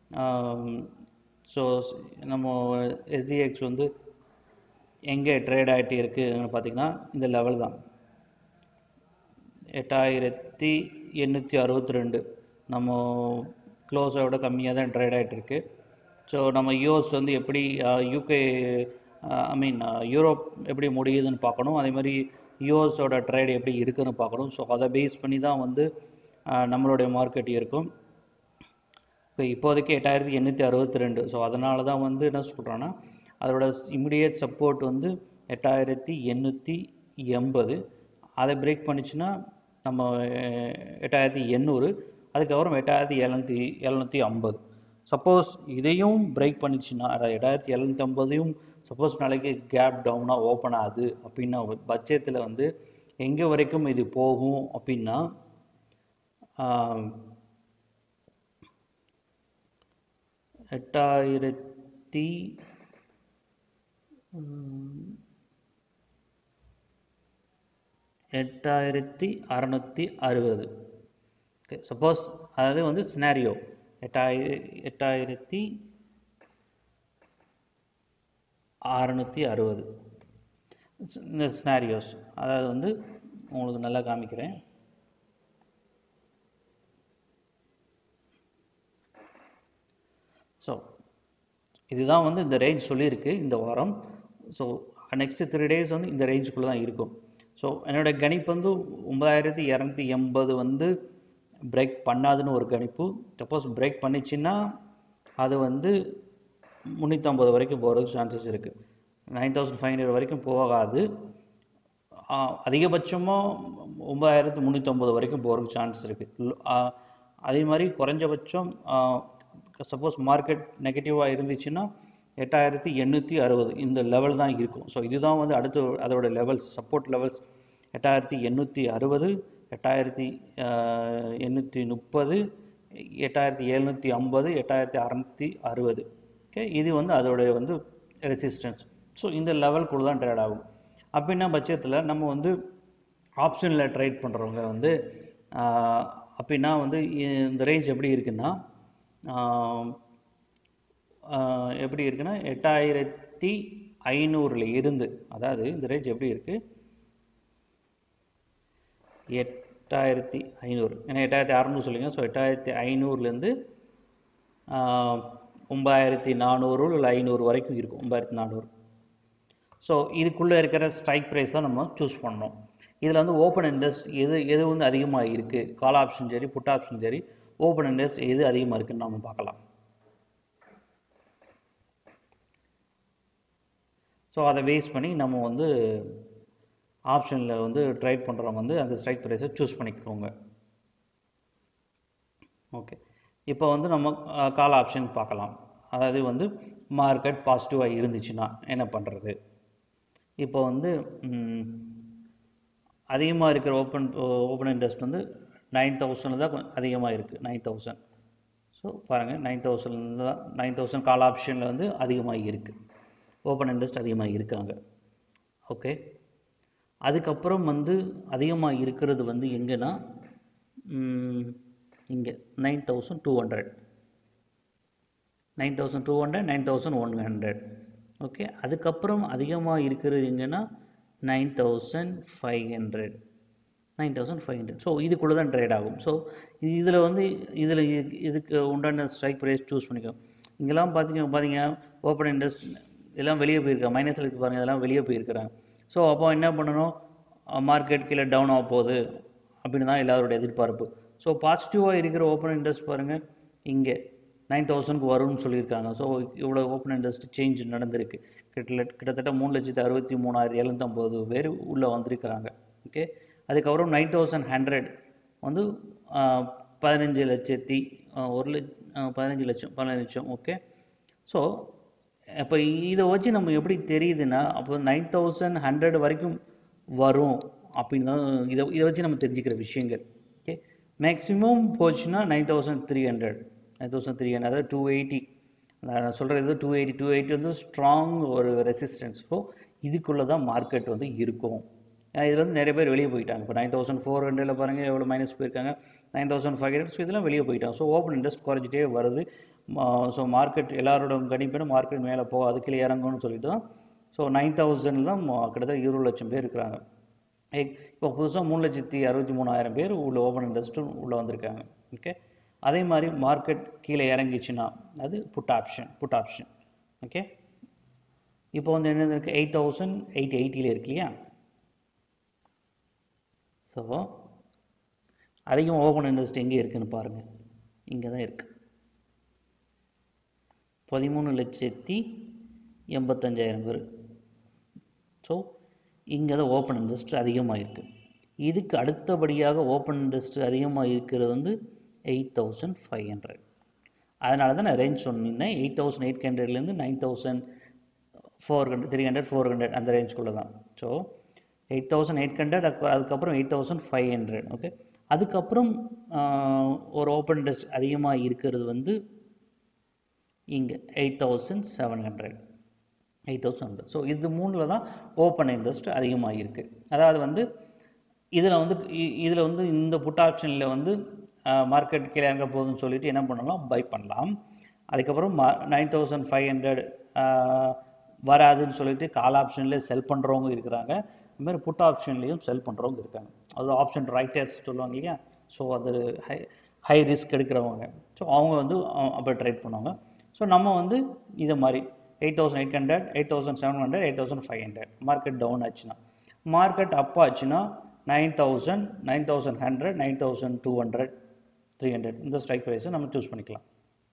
ஸோ நம்ம எஸ்டிஎக்ஸ் வந்து எங்கே ட்ரேட் ஆகிட்டு இருக்குன்னு பார்த்திங்கன்னா இந்த லெவல் தான் எட்டாயிரத்தி எண்ணூற்றி அறுபத்தி ரெண்டு நம்ம க்ளோஸை விட கம்மியாக தான் ட்ரேட் ஆகிட்டுருக்கு ஸோ நம்ம யூஎஸ் வந்து எப்படி யூகே ஐ மீன் யூரோப் எப்படி முடியுதுன்னு பார்க்கணும் அதே மாதிரி யூஎஸோட ட்ரேட் எப்படி இருக்குன்னு பார்க்கணும் ஸோ அதை பேஸ் பண்ணி தான் வந்து நம்மளுடைய மார்க்கெட் இருக்கும் இப்போ இப்போதைக்கு எட்டாயிரத்தி எண்ணூற்றி அறுபத்தி ரெண்டு ஸோ அதனால தான் வந்து என்ன சொல்கிறேன்னா அதோட இமிடியேட் சப்போர்ட் வந்து எட்டாயிரத்தி எண்ணூற்றி எண்பது அதை பிரேக் பண்ணிச்சுன்னா நம்ம எட்டாயிரத்தி எண்ணூறு அதுக்கப்புறம் எட்டாயிரத்தி எழுநூற்றி எழுநூற்றி ஐம்பது சப்போஸ் இதையும் பிரேக் பண்ணிச்சுன்னா அதாவது எட்டாயிரத்தி எழுநூற்றி ஐம்பதையும் சப்போஸ் நாளைக்கு கேப் டவுனாக ஓப்பன் ஆகுது அப்படின்னா பட்ஜெட்டில் வந்து எங்கே வரைக்கும் இது போகும் அப்படின்னா எட்டாயிரத்தி எட்டாயிரத்தி அறநூற்றி அறுபது ஓகே சப்போஸ் அதாவது வந்து சினாரியோ எட்டாயிர எட்டாயிரத்தி அறநூற்றி அறுபது இந்த ஸ்னாரியோஸ் அதாவது வந்து உங்களுக்கு நல்லா காமிக்கிறேன் ஸோ இதுதான் வந்து இந்த ரேஞ்ச் சொல்லியிருக்கு இந்த வாரம் ஸோ நெக்ஸ்ட்டு த்ரீ டேஸ் வந்து இந்த ரேஞ்சுக்குள்ளே தான் இருக்கும் ஸோ என்னோடய கணிப்பு வந்து ஒன்பதாயிரத்தி இரநூத்தி எண்பது வந்து பிரேக் பண்ணாதுன்னு ஒரு கணிப்பு சப்போஸ் பிரேக் பண்ணிச்சுன்னா அது வந்து முந்நூற்றம்பது வரைக்கும் போகிறதுக்கு சான்சஸ் இருக்குது நைன் தௌசண்ட் ஃபைவ் ஹண்ட்ரட் வரைக்கும் போகாது அதிகபட்சமாக ஒம்பதாயிரத்து முந்நூற்றம்பது வரைக்கும் போகிறதுக்கு சான்சஸ் இருக்குது அதே மாதிரி குறைஞ்சபட்சம் சப்போஸ் மார்க்கெட் நெகட்டிவாக இருந்துச்சுன்னா எட்டாயிரத்தி எண்ணூற்றி அறுபது இந்த லெவல் தான் இருக்கும் ஸோ இதுதான் வந்து அடுத்து அதோட லெவல்ஸ் சப்போர்ட் லெவல்ஸ் எட்டாயிரத்தி எண்ணூற்றி அறுபது எட்டாயிரத்தி எண்ணூற்றி முப்பது எட்டாயிரத்தி எழுநூற்றி ஐம்பது எட்டாயிரத்தி அறநூற்றி அறுபது ஓகே இது வந்து அதோடைய வந்து ரெசிஸ்டன்ஸ் ஸோ இந்த லெவல்குள்ள தான் ட்ரேட் ஆகும் அப்படின்னா பட்சத்தில் நம்ம வந்து ஆப்ஷனில் ட்ரேட் பண்ணுறவங்க வந்து அப்படின்னா வந்து இந்த ரேஞ்ச் எப்படி இருக்குன்னா ஆம், ஆஹ், எப்படி இருக்குன்னா எட்டாயிரத்தி ஐநூறில் இருந்து அதாவது இந்த ரேஞ்ச் எப்படி இருக்குது எட்டாயிரத்தி ஐநூறு ஏன்னா எட்டாயிரத்தி அறநூறு சொல்லுங்க ஸோ எட்டாயிரத்தி ஐநூறுலேருந்து ஒம்பதாயிரத்தி நானூறு இல்லை ஐநூறு வரைக்கும் இருக்கும் ஒம்பதாயிரத்தி நானூறு ஸோ இதுக்குள்ளே இருக்கிற ஸ்ட்ரைக் ப்ரைஸ் தான் நம்ம சூஸ் பண்ணோம் இதில் வந்து ஓப்பன் இன்ட்ரெஸ்ட் எது எது வந்து அதிகமாக இருக்குது கால் ஆப்ஷன் சரி புட் ஆப்ஷன் சரி ஓப்பன் இன்ட்ரெஸ்ட் எது அதிகமாக இருக்குன்னு நம்ம பார்க்கலாம் ஸோ அதை பேஸ் பண்ணி நம்ம வந்து ஆப்ஷனில் வந்து ட்ரேட் பண்ணுறவங்க வந்து அந்த ஸ்ட்ரைக் ப்ரைஸை சூஸ் பண்ணிக்கோங்க ஓகே இப்போ வந்து நம்ம கால் ஆப்ஷன் பார்க்கலாம் அதாவது வந்து மார்க்கெட் பாசிட்டிவாக இருந்துச்சுன்னா என்ன பண்ணுறது இப்போ வந்து அதிகமாக இருக்கிற ஓப்பன் ஓப்பன் இன்ட்ரெஸ்ட் வந்து நைன் தௌசண்டில் தான் அதிகமாக இருக்குது நைன் தௌசண்ட் ஸோ பாருங்கள் நைன் தௌசண்ட் தான் நைன் தௌசண்ட் கால் ஆப்ஷனில் வந்து அதிகமாக இருக்குது ஓப்பன் இன்ட்ரெஸ்ட் அதிகமாக இருக்காங்க ஓகே அதுக்கப்புறம் வந்து அதிகமாக இருக்கிறது வந்து எங்கன்னா இங்கே nine thousand two hundred nine thousand two hundred nine thousand one hundred okay அதுக்கப்புறம் அதிகமாக இருக்கிறது எங்கன்னா nine thousand five hundred nine thousand five hundred so இதுக்குள்ளே தான் ட்ரேட் ஆகும் ஸோ இதில் வந்து இதில் இதுக்கு உண்டான ஸ்ட்ரைக் ப்ரைஸ் சூஸ் பண்ணிக்கோ இங்கெல்லாம் பார்த்தீங்க பார்த்தீங்க ஓப்பன் இன்ட்ரெஸ்ட் இதெல்லாம் வெளியே போயிருக்காங்க மைனஸில் இருக்கு பாருங்கள் இதெல்லாம் வெளியே போயிருக்கிறாங்க ஸோ அப்போ என்ன பண்ணணும் மார்க்கெட் கீழே டவுன் ஆக போகுது அப்படின்னு தான் எல்லாரோட எதிர்பார்ப்பு ஸோ பாசிட்டிவாக இருக்கிற ஓப்பன் இன்ட்ரெஸ்ட் பாருங்கள் இங்கே நைன் தௌசண்ட்க்கு வரும்னு சொல்லியிருக்காங்க ஸோ இவ்வளோ ஓப்பன் இன்ட்ரெஸ்ட் சேஞ்ச் நடந்திருக்கு கிட்டத்தட்ட கிட்டத்தட்ட மூணு லட்சத்தி அறுபத்தி மூணாயிரம் எழுநூத்தம்பது பேர் உள்ளே வந்திருக்கிறாங்க ஓகே அதுக்கப்புறம் நைன் தௌசண்ட் ஹண்ட்ரட் வந்து ஆஹ், பதினஞ்சு லட்சத்தி ஆஹ், ஒரு லட்ச ஆஹ், பதினஞ்சு லட்சம் பதினஞ்சு லட்சம் ஓகே ஸோ அப்போ இதை வச்சு நம்ம எப்படி தெரியுதுன்னா அப்போ நைன் தௌசண்ட் ஹண்ட்ரட் வரைக்கும் வரும் அப்படின்னு தான் இதை இதை வச்சு நம்ம தெரிஞ்சுக்கிற விஷயங்கள் ஓகே மேக்ஸிமம் போச்சுன்னா nine thousand three hundred nine thousand three hundred அதாவது டூ எயிட்டி நான் சொல்கிறது டூ எயிட்டி டூ எயிட்டி வந்து ஸ்ட்ராங் ஒரு ரெசிஸ்டன்ஸ் ஸோ இதுக்குள்ளே தான் மார்க்கெட் வந்து இருக்கும் ஏன்னா இதில் வந்து நிறைய பேர் வெளியே போயிட்டாங்க இப்போ நைன் தௌசண்ட் ஃபோர் ஹண்ட்ரடில் பாருங்கள் எவ்வளோ மைனஸ் போயிருக்காங்க nine thousand five hundred so இதெல்லாம் வெளியே போயிட்டாங்க ஸோ ஓப்பன் இன்ட்ரெஸ்ட் குறைஞ்சிட்டே வருது ஸோ மார்க்கெட் எல்லாரோட கணிப்பினும் மார்க்கெட் மேலே போ அது கீழே இறங்கும்னு சொல்லிட்டு தான் ஸோ நைன் தௌசண்ட் தான் ம- கிட்டத்தட்ட இருபது லட்சம் பேர் இருக்கிறாங்க ஏ- இப்போ புதுசாக மூணு லட்சத்தி அறுபத்தி மூணாயிரம் பேர் உள்ள ஓப்பன் இன்ட்ரெஸ்ட்டும் உள்ளே வந்திருக்காங்க ஓகே அதே மாதிரி மார்க்கெட் கீழே இறங்கிச்சுன்னா அது put option put option okay இப்போ வந்து என்ன இருக்குது எயிட் தௌசண்ட் எயிட் எயிட்டியில் இருக்கு இல்லையா ஸோ அதிகம் ஓப்பன் இன்ட்ரெஸ்ட் எங்கே இருக்குன்னு பாருங்கள் இங்கே தான் இருக்குது பதிமூணு லட்சத்தி எண்பத்தஞ்சாயிரம் பேர் ஸோ இங்கே தான் ஓப்பன் இன்ட்ரெஸ்ட் அதிகமாக இருக்குது இதுக்கு அடுத்தபடியாக ஓப்பன் இன்ட்ரெஸ்ட் அதிகமாக இருக்கிறது வந்து எயிட் தௌசண்ட் ஃபைவ் ஹண்ட்ரட் அதனால தான் நான் ரேஞ்ச் சொன்னிருந்தேன் எயிட் தௌசண்ட் எயிட் ஹண்ட்ரட்லேருந்து nine thousand four hundred three hundred four hundred அந்த ரேஞ்சுக்குள்ளே தான் so eight thousand eight hundred அதுக்கப்புறம் eight thousand five hundred okay அதுக்கப்புறம் ஆஹ், ஒரு ஓப்பன் இன்ட்ரெஸ்ட் அதிகமாக இருக்கிறது வந்து இங்கே eight thousand seven hundred eight thousand hundred so இது மூணில் தான் ஓப்பன் இன்ட்ரெஸ்ட் அதிகமாக இருக்குது அதாவது வந்து இதில் வந்து இதில் வந்து இந்த புட் ஆப்ஷனில் வந்து மார்க்கெட் கீழே இறங்க போகுதுன்னு சொல்லிட்டு என்ன பண்ணலாம் பை பண்ணலாம் அதுக்கப்புறம் மா நைன் தௌசண்ட் ஃபைவ் ஹண்ட்ரட் வராதுன்னு சொல்லிட்டு கால் ஆப்ஷனில் செல் பண்ணுறவங்க இருக்கிறாங்க இந்த மாதிரி புட் ஆப்ஷன்லேயும் செல் பண்ணுறவங்க இருக்காங்க அது ஆப்ஷன் ரைட்டர்ஸ் சொல்லுவாங்க இல்லையா ஸோ அது ஹை ஹை ரிஸ்க் எடுக்கிறவங்க ஸோ அவங்க வந்து அ- அப்போ ட்ரேட் பண்ணுவாங்க ஸோ நம்ம வந்து இதை மாதிரி eight thousand eight hundred eight thousand seven hundred eight thousand five hundred market down ஆச்சுன்னா மார்க்கெட் அப் ஆச்சுன்னா nine thousand nine thousand hundred nine thousand two hundred three hundred இந்த ஸ்ட்ரைக் ப்ரைஸை நம்ம சூஸ் பண்ணிக்கலாம்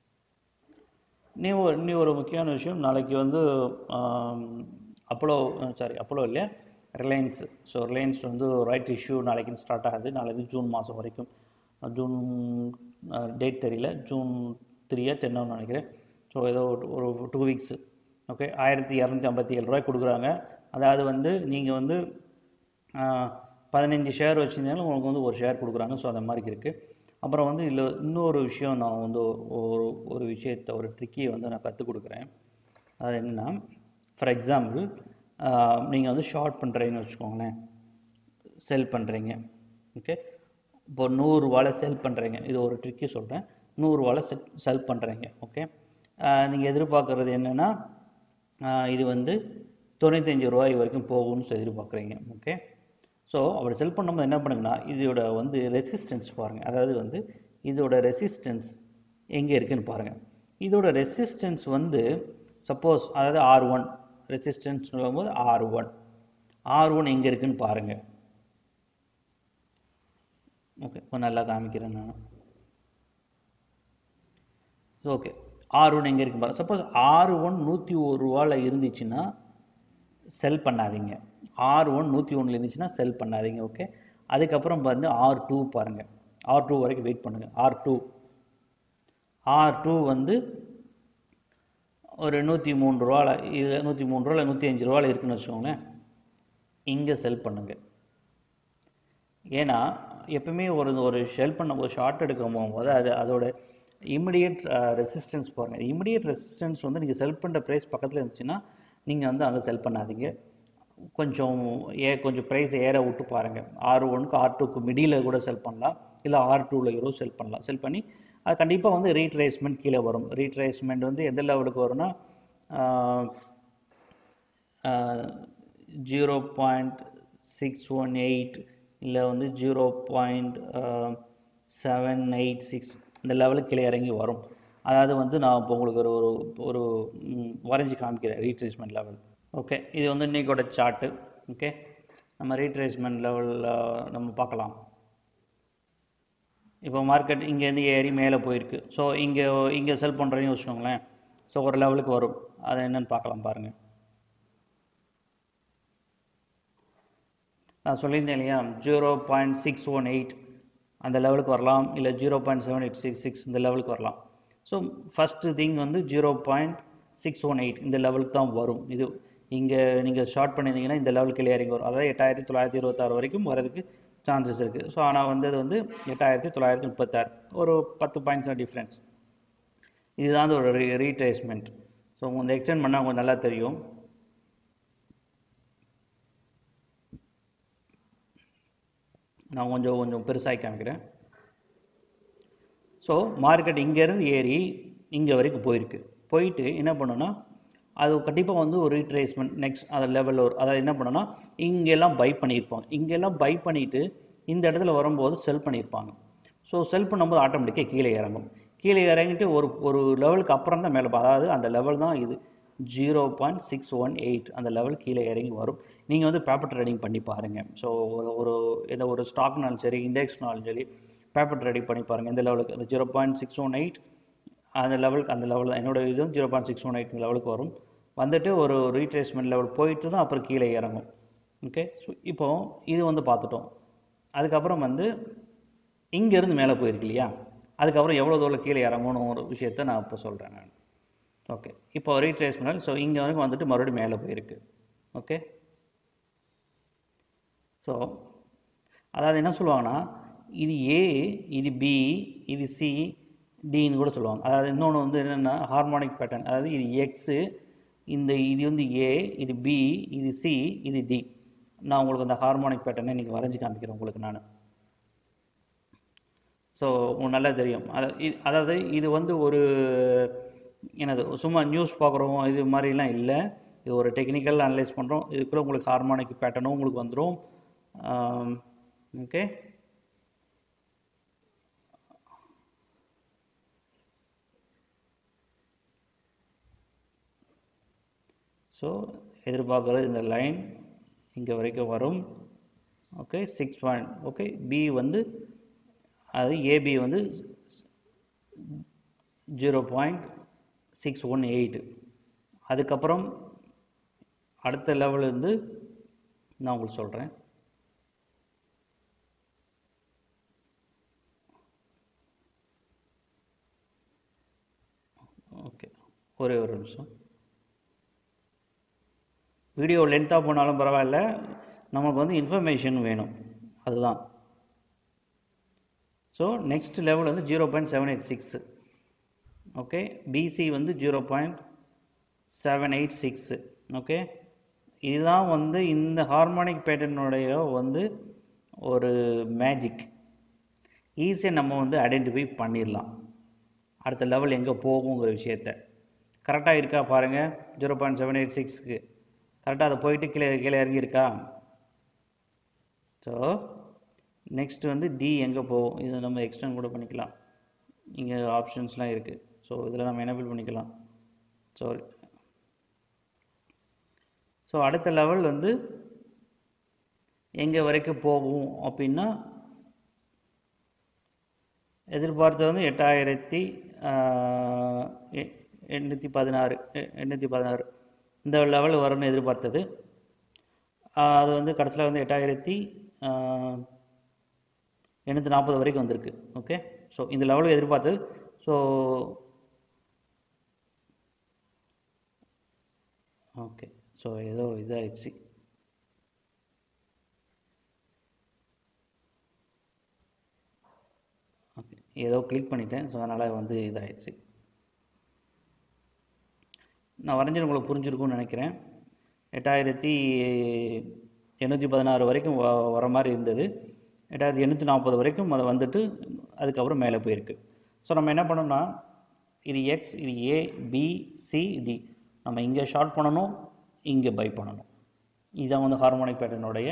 நீ ஒரு நீ ஒரு முக்கியமான விஷயம் நாளைக்கு வந்து ஆம், அப்போலோ சாரி அப்போலோ இல்லை ரிலையன்ஸ் ஸோ ரிலையன்ஸ் வந்து ரைட் இஷ்யூ நாளைக்கு ஸ்டார்ட் ஆகுது நாளைக்கு ஜூன் மாதம் வரைக்கும் அஹ், ஜூன் டேட் தெரியல ஜூன் த்ரீயா டென்னு நினைக்கிறேன் ஸோ ஏதோ ஒரு- ஒரு டூ வீக்ஸ் ஓகே ஆயிரத்தி இரநூத்தி ஐம்பத்தி ஏழு ரூபாய் கொடுக்குறாங்க அதாவது வந்து நீங்கள் வந்து ஆஹ், பதினஞ்சு ஷேர் வச்சுருந்தாலும் உங்களுக்கு வந்து ஒரு ஷேர் கொடுக்குறாங்க ஸோ அந்த மாதிரி இருக்குது அப்புறம் வந்து இதில் இன்னொரு விஷயம் நான் வந்து ஒரு ஒரு விஷயத்தை ஒரு ட்ரிக்கியை வந்து நான் கற்றுக் கொடுக்குறேன் அது என்னென்னா ஃபார் எக்ஸாம்பிள் நீங்கள் வந்து ஷார்ட் பண்ணுறீங்கன்னு வச்சுக்கோங்களேன் செல் பண்ணுறீங்க ஓகே இப்போ நூறுரூவாவில் செல் பண்ணுறீங்க இது ஒரு ட்ரிக்கி சொல்கிறேன் நூறுரூவாவில் செட் செல் பண்ணுறீங்க ஓகே நீங்கள் எதிர்பார்க்குறது என்னென்னா இது வந்து தொண்ணூத்தஞ்சு ரூபாய் வரைக்கும் போகும்னு சொல்லி எதிர்பார்க்குறீங்க ஓகே ஸோ அப்படி செல் பண்ணும்போது என்ன பண்ணுங்கன்னா இதோட வந்து ரெசிஸ்டன்ஸ் பாருங்கள் அதாவது வந்து இதோட ரெசிஸ்டன்ஸ் எங்கே இருக்குன்னு பாருங்கள் இதோட ரெசிஸ்டன்ஸ் வந்து சப்போஸ் அதாவது ஆர் ஒன் ரெசிஸ்டன்ஸ் சொல்லும்போது ஆர் ஒன் ஆர் ஒன் எங்கே இருக்குன்னு பாருங்கள் ஓகே கொஞ்சம் நல்லா காமிக்கிறேன் நான் ஓகே ஆர் ஒன் எங்கே இருக்கு பாருங்க சப்போஸ் ஆர் ஒன் நூற்றி ஒரு ரூபாவில் இருந்துச்சுன்னா செல் பண்ணாதீங்க ஆர் ஒன் நூற்றி ஒன்றில் இருந்துச்சுன்னா செல் பண்ணாதீங்க ஓகே அதுக்கப்புறம் பாருங்க ஆர் டூ பாருங்கள் ஆர் டூ வரைக்கும் வெயிட் பண்ணுங்கள் ஆர் டூ ஆர் டூ வந்து ஒரு நூற்றி மூணு ரூபாவில் இது நூற்றி மூணு ரூபாவில் நூற்றி அஞ்சு ரூபாவில் இருக்குன்னு வச்சுக்கோங்களேன் இங்கே செல் பண்ணுங்கள் ஏன்னா எப்பவுமே ஒரு ஒரு ஷெல் பண்ண ஒரு ஷார்ட் எடுக்க போகும்போது அது அதோட இமிடியேட் ரெசிஸ்டன்ஸ் பாருங்கள் இமிடியேட் ரெசிஸ்டன்ஸ் வந்து நீங்கள் செல் பண்ணுற ப்ரைஸ் பக்கத்தில் இருந்துச்சுன்னா நீங்கள் வந்து அங்கே செல் பண்ணாதீங்க கொஞ்சம் ஏ கொஞ்சம் ப்ரைஸ் ஏற விட்டு பாருங்கள் ஆர் ஒனுக்கு ஆர் டூக்கு மிடியில் கூட செல் பண்ணலாம் இல்லை ஆர் டூவில் கூட செல் பண்ணலாம் செல் பண்ணி அது கண்டிப்பாக வந்து ரீட்ரேஸ்மெண்ட் கீழே வரும் ரீட்ரேஸ்மெண்ட் வந்து எந்த லெவலுக்கு வரும்னா zero point six one eight இல்லை வந்து zero point seven eight six இந்த லெவலுக்கு கீழே இறங்கி வரும் அதாவது வந்து நான் இப்போ உங்களுக்கு ஒரு ஒரு ஒரு ம், வரைஞ்சி காமிக்கிறேன் ரீட்ரேஸ்மெண்ட் லெவல் ஓகே இது வந்து இன்றைக்கோட சார்ட்டு ஓகே நம்ம ரீட்ரேஸ்மெண்ட் லெவலில் நம்ம பார்க்கலாம் இப்போ மார்க்கெட் இங்கேருந்து ஏறி மேலே போயிருக்கு ஸோ இங்கே இங்கே செல் பண்ணுறேன்னு வச்சுக்கோங்களேன் ஸோ ஒரு லெவலுக்கு வரும் அது என்னன்னு பார்க்கலாம் பாருங்கள் நான் சொல்லியிருந்தேன் இல்லையா zero point six one eight அந்த லெவலுக்கு வரலாம் இல்லை zero point seven eight six six இந்த லெவலுக்கு வரலாம் ஸோ ஃபஸ்ட்டு திங் வந்து zero point six one eight இந்த லெவலுக்கு தான் வரும் இது இங்கே நீங்கள் ஷார்ட் பண்ணியிருந்தீங்கன்னா இந்த லெவலுக்கு கீழே இறங்கி வரும் அதாவது எட்டாயிரத்தி தொள்ளாயிரத்தி இருபத்தாறு வரைக்கும் வரதுக்கு சான்சஸ் இருக்குது ஸோ ஆனால் வந்து அது வந்து எட்டாயிரத்தி தொள்ளாயிரத்தி முப்பத்தாறு ஒரு பத்து பாயிண்ட்ஸ் தான் டிஃப்ரென்ஸ் இதுதான் ஒரு ரீ ரீட்ரேஸ்மெண்ட் ஸோ உங்களுக்கு எக்ஸ்டெண்ட் பண்ணால் உங்களுக்கு நல்லா தெரியும் நான் கொஞ்சம் கொஞ்சம் பெருசாகி காமிக்கிறேன் ஸோ மார்க்கெட் இங்கேருந்து ஏறி இங்கே வரைக்கும் போயிருக்கு போயிட்டு என்ன பண்ணுன்னா அது கண்டிப்பாக வந்து ஒரு ரீட்ரேஸ்மெண்ட் நெக்ஸ்ட் அந்த லெவலில் ஒரு அதாவது என்ன பண்ணுன்னா இங்கெல்லாம் பை பண்ணியிருப்பாங்க இங்கெல்லாம் பை பண்ணிவிட்டு இந்த இடத்துல வரும்போது செல் பண்ணியிருப்பாங்க ஸோ செல் பண்ணும்போது ஆட்டோமேட்டிக்காக கீழே இறங்கும் கீழே இறங்கிட்டு ஒரு ஒரு லெவலுக்கு அப்புறம் தான் மேலே போ- அதாவது அந்த லெவல் தான் இது zero point six one eight அந்த லெவல் கீழே இறங்கி வரும் நீங்கள் வந்து பேப்பர் ட்ரேடிங் பண்ணி பாருங்கள் ஸோ ஒரு ஒரு எந்த ஒரு ஸ்டாக்னாலும் சரி இண்டெக்ஸ்னாலும் சரி பேப்பர் ட்ரேடிங் பண்ணி பாருங்கள் இந்த லெவலுக்கு அந்த zero point six one eight அந்த லெவலுக்கு அந்த லெவல் தான் என்னோட இதுவும் zero point six one eight லெவலுக்கு வரும் வந்துட்டு ஒரு ரீட்ரேஸ்மெண்ட் லெவல் போயிட்டு தான் அப்புறம் கீழே இறங்கும் ஓகே ஸோ இப்போ இது வந்து பார்த்துட்டோம் அதுக்கப்புறம் வந்து இங்கேருந்து மேலே போயிருக்கு இல்லையா அதுக்கப்புறம் எவ்வளோ தூரம் கீழே இறங்கணும் ஒரு விஷயத்த நான் இப்போ சொல்கிறேன் நான் ஓகே இப்போ ரீட்ரேஸ்மெண்ட் ஸோ இங்கே வரைக்கும் வந்துட்டு மறுபடியும் மேலே போயிருக்கு ஓகே ஸோ அதாவது என்ன சொல்லுவாங்கன்னா இது ஏ இது பி இது சி டின்னு கூட சொல்லுவாங்க அதாவது இன்னொன்று வந்து என்னென்னா ஹார்மோனிக் பேட்டர்ன் அதாவது இது எக்ஸு இந்த இது வந்து ஏ இது பி இது சி இது டி நான் உங்களுக்கு அந்த ஹார்மோனிக் பேட்டர்னை நீங்கள் வரைஞ்சி காமிக்கிறேன் உங்களுக்கு நான் ஸோ உங்களுக்கு நல்லா தெரியும் அத இ- அதாவது இது வந்து ஒரு என்னது சும்மா நியூஸ் பார்க்குறோம் இது மாதிரிலாம் இல்லை இது ஒரு டெக்னிக்கல் அனலைஸ் பண்ணுறோம் இதுக்குள்ள உங்களுக்கு ஹார்மோனிக் பேட்டர்னும் உங்களுக்கு வந்துடும் ஓகே ஸோ எதிர்பார்க்குறது இந்த லைன் இங்கே வரைக்கும் வரும் okay six point okay B வந்து அது ஏபி வந்து zero point six one eight அதுக்கப்புறம் அடுத்த லெவல் இருந்து நான் உங்களுக்கு சொல்கிறேன் ஓகே ஒரே ஒரு நிமிஷம் வீடியோ லென்த்தாக போனாலும் பரவாயில்ல நமக்கு வந்து இன்ஃபர்மேஷன் வேணும் அதுதான் ஸோ நெக்ஸ்ட் லெவல் வந்து zero point seven eight six okay BC வந்து zero point seven eight six okay இதுதான் வந்து இந்த ஹார்மோனிக் பேட்டர்னுடைய வந்து ஒரு மேஜிக் ஈஸியாக நம்ம வந்து ஐடென்டிஃபை பண்ணிடலாம் அடுத்த லெவல் எங்கே போகுங்கிற விஷயத்த கரெக்டாக இருக்கா பாருங்கள் ஜீரோ பாயிண்ட் செவன் எயிட் சிக்ஸ்க்கு கரெக்டாக அதை போயிட்டு கீழே கீழே இறங்கியிருக்கா ஸோ நெக்ஸ்ட் வந்து டி எங்கே போகும் இது நம்ம எக்ஸ்டெண்ட் கூட பண்ணிக்கலாம் இங்கே ஆப்ஷன்ஸ்லாம் இருக்குது ஸோ இதில் நம்ம எனேபிள் பண்ணிக்கலாம் சாரி ஸோ அடுத்த லெவல் வந்து எங்கே வரைக்கும் போகும் அப்படின்னா எதிர்பார்த்தது வந்து எட்டாயிரத்தி எண்ணூற்றி பதினாறு எண்ணூற்றி பதினாறு இந்த லெவல் வரும்னு எதிர்பார்த்தது ஆஹ் அது வந்து கடைசியில் வந்து எட்டாயிரத்தி எண்ணூற்றி நாற்பது வரைக்கும் வந்திருக்கு ஓகே ஸோ இந்த லெவலுக்கு எதிர்பார்த்தது ஸோ ஓகே ஸோ ஏதோ இதாகிடுச்சு ஓகே ஏதோ கிளிக் பண்ணிட்டேன் ஸோ அதனால் வந்து இதாகிடுச்சு நான் வரைஞ்சது உங்களுக்கு புரிஞ்சிருக்கும்னு நினைக்கிறேன் எட்டாயிரத்தி எண்ணூற்றி பதினாறு வரைக்கும் வ வர மாதிரி இருந்தது எட்டாயிரத்தி எண்ணூற்றி நாற்பது வரைக்கும் அது வந்துட்டு அதுக்கப்புறம் மேலே போயிருக்கு ஸோ நம்ம என்ன பண்ணோம்னா இது எக்ஸ் இது ஏ பி சி டி நம்ம இங்கே ஷார்ட் பண்ணணும் இங்கே பை பண்ணணும் இதுதான் வந்து ஹார்மோனிக் பேட்டர்னுடைய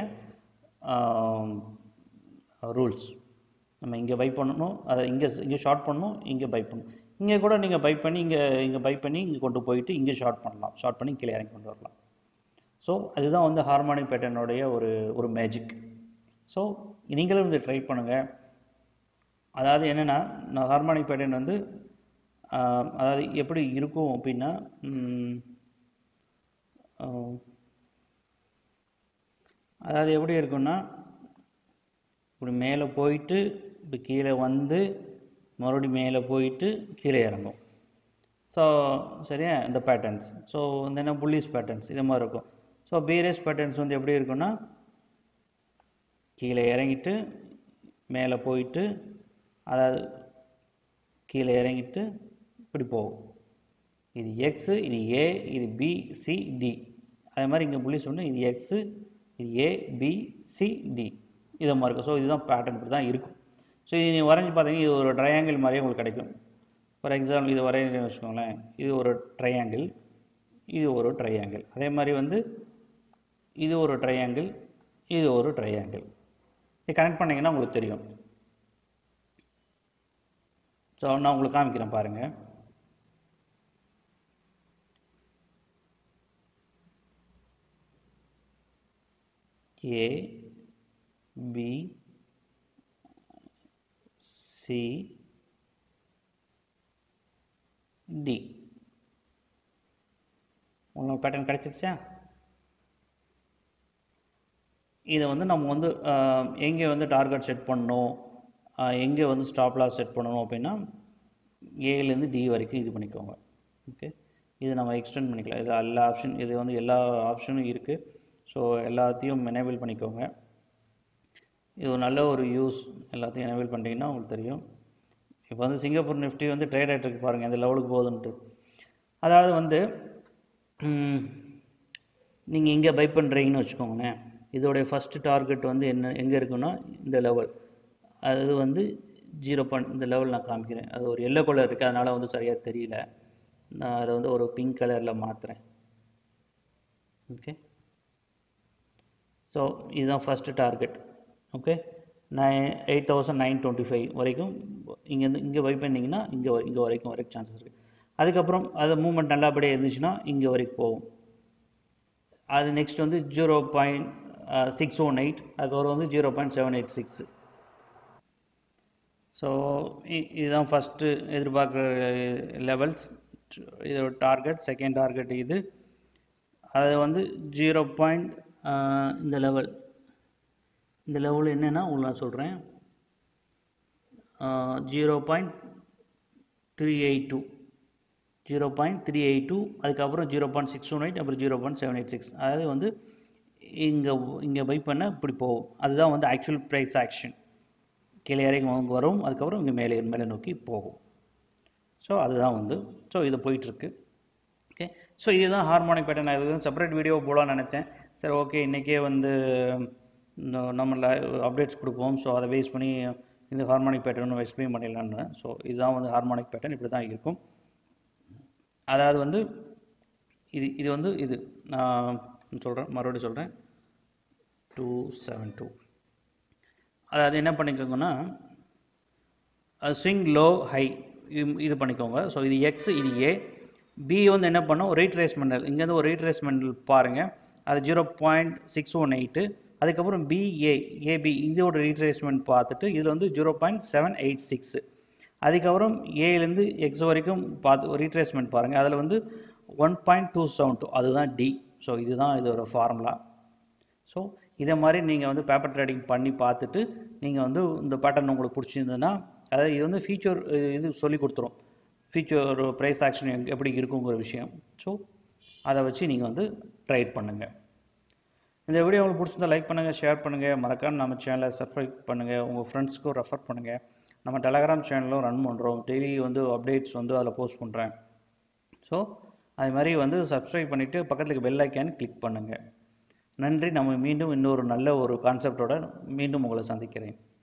ரூல்ஸ் நம்ம இங்கே பை பண்ணணும் அதை இங்கே இங்கே ஷார்ட் பண்ணணும் இங்கே பை பண்ணணும் இங்கே கூட நீங்கள் பை பண்ணி இங்கே இங்கே பை பண்ணி இங்கே கொண்டு போயிட்டு இங்கே ஷார்ட் பண்ணலாம் ஷார்ட் பண்ணி கீழே இறங்கி கொண்டு வரலாம் ஸோ அதுதான் வந்து ஹார்மோனிக் பேட்டர்னுடைய ஒரு ஒரு மேஜிக் ஸோ நீங்களும் இதை ட்ரை பண்ணுங்கள் அதாவது என்னென்னா நான் ஹார்மோனிக் பேட்டர்ன் வந்து ஆஹ், அதாவது எப்படி இருக்கும் அப்படின்னா ம், ஆஹ், அதாவது எப்படி இருக்குன்னா இப்படி மேலே போயிட்டு இப்படி கீழே வந்து மறுபடியும் மேலே போயிட்டு கீழே இறங்கும் ஸோ சரியா இந்த பேட்டர்ன்ஸ் ஸோ இந்த என்ன புள்ளிஸ் பேட்டர்ன்ஸ் இது மாதிரி இருக்கும் ஸோ பீரேஸ் பேட்டர்ன்ஸ் வந்து எப்படி இருக்குன்னா கீழே இறங்கிட்டு மேலே போயிட்டு அதாவது கீழே இறங்கிட்டு இப்படி போகும் இது எக்ஸு இது ஏ இது பி சி டி அதே மாதிரி இங்கே புள்ளி சொன்னால் இது எக்ஸு இது ஏ பி சி டி இதை மாதிரி இருக்கும் ஸோ இதுதான் பேட்டர்ன் இப்படி தான் இருக்கும் ஸோ இது நீங்கள் வரைஞ்சி பார்த்தீங்கன்னா இது ஒரு ட்ரையாங்கிள் மாதிரியே உங்களுக்கு கிடைக்கும் ஃபார் எக்ஸாம்பிள் இது வரையணும்னு வச்சுக்கோங்களேன் இது ஒரு ட்ரையாங்கிள் இது ஒரு ட்ரையாங்கிள் அதே மாதிரி வந்து இது ஒரு ட்ரையாங்கிள் இது ஒரு ட்ரையாங்கிள் இது கனெக்ட் பண்ணிங்கன்னா உங்களுக்கு தெரியும் ஸோ நான் உங்களுக்கு காமிக்கிறேன் பாருங்கள் ஏ பி சி டி உங்களுக்கு பேட்டர்ன் கிடச்சிருச்சா இதை வந்து நம்ம வந்து ஆஹ், எங்கே வந்து டார்கெட் செட் பண்ணணும் ஆஹ், எங்கே வந்து ஸ்டாப் லாஸ் செட் பண்ணணும் அப்படின்னா ஏலேருந்து டி வரைக்கும் இது பண்ணிக்கோங்க ஓகே இது நம்ம எக்ஸ்டெண்ட் பண்ணிக்கலாம் இது எல்லா ஆப்ஷன் இது வந்து எல்லா ஆப்ஷனும் இருக்குது ஸோ எல்லாத்தையும் எனேபிள் பண்ணிக்கோங்க இது ஒரு நல்ல ஒரு யூஸ் எல்லாத்தையும் எனேபிள் பண்ணிட்டீங்கன்னா உங்களுக்கு தெரியும் இப்போ வந்து சிங்கப்பூர் நிஃப்டி வந்து ட்ரேட் ஆகிட்டு இருக்கு பாருங்கள் எந்த லெவலுக்கு போகுதுன்ட்டு அதாவது வந்து நீங்கள் இங்கே பை பண்ணுறீங்கன்னு வச்சுக்கோங்களேன் இதோடைய ஃபஸ்ட்டு டார்கெட் வந்து என்ன எங்கே இருக்குன்னா இந்த லெவல் அது வந்து ஜீரோ பாயிண்ட் இந்த லெவல் நான் காமிக்கிறேன் அது ஒரு எல்லோ கலர் இருக்குது அதனால் வந்து சரியாக தெரியல நான் அதை வந்து ஒரு பிங்க் கலரில் மாற்றுறேன் ஓகே ஸோ இதுதான் first target okay nine eight thousand nine twenty five வரைக்கும் இங்கேருந்து இங்கே பை பண்ணிங்கன்னா இங்கே இங்கே வரைக்கும் வரைக்கும் சான்சஸ் இருக்குது அதுக்கப்புறம் அது மூவ்மெண்ட் நல்லபடியாக இருந்துச்சுன்னா இங்கே வரைக்கும் போகும் அது நெக்ஸ்ட் வந்து zero point six one eight அதுக்கப்புறம் வந்து zero point seven eight six so இதுதான் ஃபஸ்ட்டு எதிர்பார்க்குற லெவல்ஸ் இதோட டார்கெட் செகண்ட் டார்கெட் இது அது வந்து ஜீரோ பாயிண்ட் இந்த லெவல் இந்த லெவல் என்னென்னா உங்களுக்கு நான் சொல்கிறேன் zero point three eight two zero point three eight two அதுக்கப்புறம் zero point six one eight அப்புறம் zero point seven eight six அதாவது வந்து இங்கே இங்கே பை பண்ண இப்படி போகும் அதுதான் வந்து ஆக்சுவல் ப்ரைஸ் ஆக்ஷன் கீழே இறங்கி அவங்க வரும் அதுக்கப்புறம் இங்கே மேலே மேலே நோக்கி போகும் ஸோ அதுதான் வந்து ஸோ இது போயிட்டுருக்கு ஓகே ஸோ இதுதான் ஹார்மோனிக் பேட்டர்ன் நான் இது செப்பரேட் வீடியோ போடலாம்னு நினச்சேன் சரி ஓகே இன்றைக்கே வந்து இந்த நம்ம அப்டேட்ஸ் கொடுப்போம் ஸோ அதை பேஸ் பண்ணி இந்த ஹார்மோனிக் பேட்டர்ன் எக்ஸ்பிளைன் பண்ணிடலான்னு ஸோ இதுதான் வந்து ஹார்மோனிக் பேட்டர்ன் இப்படி தான் இருக்கும் அதாவது வந்து இது இது வந்து இது நான் சொல்கிறேன் மறுபடியும் சொல்கிறேன் டூ செவன் டூ அதாவது என்ன பண்ணிக்கோங்கன்னா அது ஸ்விங் லோ ஹை இது பண்ணிக்கோங்க ஸோ இது எக்ஸ் இது ஏ பி வந்து என்ன பண்ணோம் ரீட்ரேஸ்மெண்டல் இங்கேருந்து ஒரு ரீட்ரேஸ்மெண்டல் பாருங்கள் அது zero point six one eight அதுக்கப்புறம் பிஏ ஏபி இதோட ரீட்ரேஸ்மெண்ட் பார்த்துட்டு இதில் வந்து zero point seven eight six அதுக்கப்புறம் ஏலேருந்து எக்ஸ் வரைக்கும் பார்த்து ரீட்ரேஸ்மெண்ட் பாருங்கள் அதில் வந்து one point two seven two அதுதான் டி ஸோ இதுதான் இதோட ஃபார்முலா ஸோ இதே மாதிரி நீங்கள் வந்து பேப்பர் ட்ரேடிங் பண்ணி பார்த்துட்டு நீங்கள் வந்து இந்த பேட்டர்ன் உங்களுக்கு பிடிச்சிருந்ததுன்னா அதாவது இது வந்து ஃபியூச்சர் இது சொல்லி கொடுத்துரும் ஃபியூச்சர் ப்ரைஸ் ஆக்ஷன் எப்படி இருக்குங்கிற விஷயம் ஸோ அதை வச்சு நீங்கள் வந்து ட்ரைட் பண்ணுங்கள் இந்த வீடியோ உங்களுக்கு பிடிச்சிருந்தா லைக் பண்ணுங்கள் ஷேர் பண்ணுங்கள் மறக்காம நம்ம சேனலை சப்ஸ்கிரைப் பண்ணுங்கள் உங்கள் ஃப்ரெண்ட்ஸ்க்கும் ரெஃபர் பண்ணுங்கள் நம்ம டெலகிராம் சேனலும் ரன் பண்ணுறோம் டெய்லி வந்து அப்டேட்ஸ் வந்து அதில் போஸ்ட் பண்ணுறேன் ஸோ அது மாதிரி வந்து சப்ஸ்கிரைப் பண்ணிவிட்டு பக்கத்தில் பெல் ஐக்கான் கிளிக் பண்ணுங்கள் நன்றி நம்ம மீண்டும் இன்னொரு நல்ல ஒரு கான்செப்டோட மீண்டும் உங்களை சந்திக்கிறேன்